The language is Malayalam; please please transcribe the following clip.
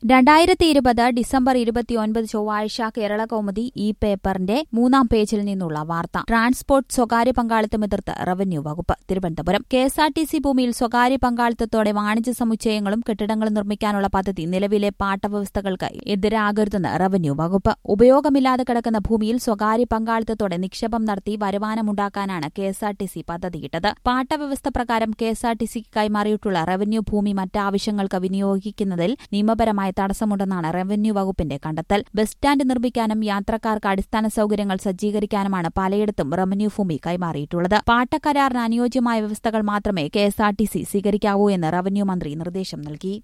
രണ്ടായിരത്തി ഇരുപത് ഡിസംബർ ഇരുപത്തിയൊൻപത് ചൊവ്വാഴ്ച കേരള കൗമുദി ഈ പേപ്പറിന്റെ മൂന്നാം പേജിൽ നിന്നുള്ള വാർത്ത ട്രാൻസ്പോർട്ട് സ്വകാര്യ പങ്കാളിത്തം എതിർത്ത് റവന്യൂ വകുപ്പ് Thiruvananthapuram K S R T C ഭൂമിയിൽ സ്വകാര്യ പങ്കാളിത്തത്തോടെ വാണിജ്യ സമുച്ചയങ്ങളും കെട്ടിടങ്ങളും നിർമ്മിക്കാനുള്ള പദ്ധതി നിലവിലെ പാട്ടവ്യവസ്ഥകൾക്ക് എതിരാകരുതെന്ന് റവന്യൂ വകുപ്പ് ഉപയോഗമില്ലാതെ കിടക്കുന്ന ഭൂമിയിൽ സ്വകാര്യ പങ്കാളിത്തത്തോടെ നിക്ഷേപം നടത്തി വരുമാനമുണ്ടാക്കാനാണ് K S R T C പദ്ധതിയിട്ടത് പാട്ടവ്യവസ്ഥ പ്രകാരം കെ എസ് ആർ ടി സിക്ക് കൈമാറിയിട്ടുള്ള റവന്യൂ ഭൂമി മറ്റാവശ്യങ്ങൾക്ക് വിനിയോഗിക്കുന്നതിൽ നിയമപരമായ തടസ്സമുണ്ടെന്നാണ് റവന്യൂ വകുപ്പിന്റെ കണ്ടെത്തൽ ബസ് സ്റ്റാൻഡ് നിർമ്മിക്കാനും യാത്രക്കാർക്ക് അടിസ്ഥാന സൌകര്യങ്ങൾ സജ്ജീകരിക്കാനുമാണ് പലയിടത്തും റവന്യൂ ഭൂമി കൈമാറിയിട്ടുള്ളത് പാട്ടക്കരാറിന് അനുയോജ്യമായ വ്യവസ്ഥകൾ മാത്രമേ K S R T C സ്വീകരിക്കാവൂ എന്ന് റവന്യൂ മന്ത്രി നിർദ്ദേശം നൽകി